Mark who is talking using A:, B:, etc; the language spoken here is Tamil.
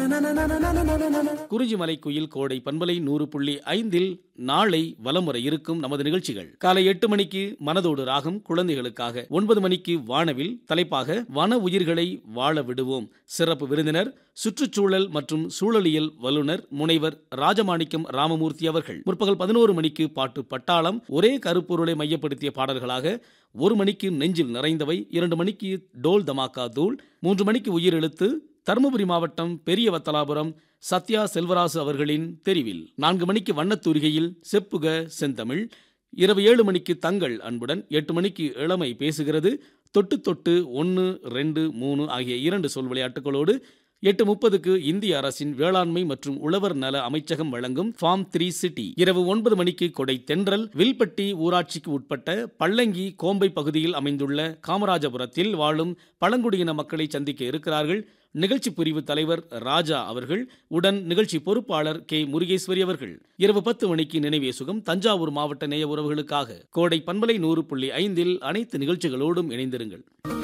A: குறிஞ்சிமலை குயில் கோடை பண்பலை நூறு புள்ளி ஐந்தில் நாளை வலம் வர இருக்கும் நமது நிகழ்ச்சிகள் காலை எட்டு மணிக்கு மனதோடு ராகம் குழந்தைகளுக்காக ஒன்பது மணிக்கு வானவில் தலைப்பாக வன உயிர்களை வாழ விடுவோம் சிறப்பு விருந்தினர் சுற்றுச்சூழல் மற்றும் சூழலியல் வல்லுநர் முனைவர் ராஜமாணிக்கம் ராமமூர்த்தி அவர்கள் முற்பகல் பதினோரு மணிக்கு பாட்டு பட்டாளம் ஒரே கருப்பொருளை மையப்படுத்திய பாடல்களாக ஒரு மணிக்கு நெஞ்சில் நிறைந்தவை இரண்டு மணிக்கு டோல் தமாக்கா தூள் மூன்று மணிக்கு உயிரெழுத்து தருமபுரி மாவட்டம் பெரிய வத்தலாபுரம் சத்யா செல்வராசு அவர்களின் தெரிவில் நான்கு மணிக்கு வண்ணத்தூரிகையில் செப்புக செந்தமிழ் இரவு ஏழு மணிக்கு தங்கள் அன்புடன் எட்டு மணிக்கு இளமை பேசுகிறது தொட்டு தொட்டு ஒன்று ரெண்டு மூணு ஆகிய இரண்டு சொல் விளையாட்டுகளோடு எட்டு முப்பதுக்கு இந்திய அரசின் வேளாண்மை மற்றும் உழவர் நல அமைச்சகம் வழங்கும் ஃபார்ம் த்ரீ சிட்டி இரவு ஒன்பது மணிக்கு கொடை தென்றல் வில்பட்டி ஊராட்சிக்கு உட்பட்ட பள்ளங்கி கோம்பை பகுதியில் அமைந்துள்ள காமராஜபுரத்தில் வாழும் பழங்குடியின மக்களை சந்திக்க இருக்கிறார்கள் நிகழ்ச்சி பிரிவு தலைவர் ராஜா அவர்கள் உடன் நிகழ்ச்சி பொறுப்பாளர் கே முருகேஸ்வரி அவர்கள் இரவு பத்து மணிக்கு நினைவே சுகம் தஞ்சாவூர் மாவட்ட நேய உறவுகளுக்காக கோடை பண்பலை நூறு புள்ளி ஐந்தில் அனைத்து நிகழ்ச்சிகளோடும் இணைந்திருங்கள்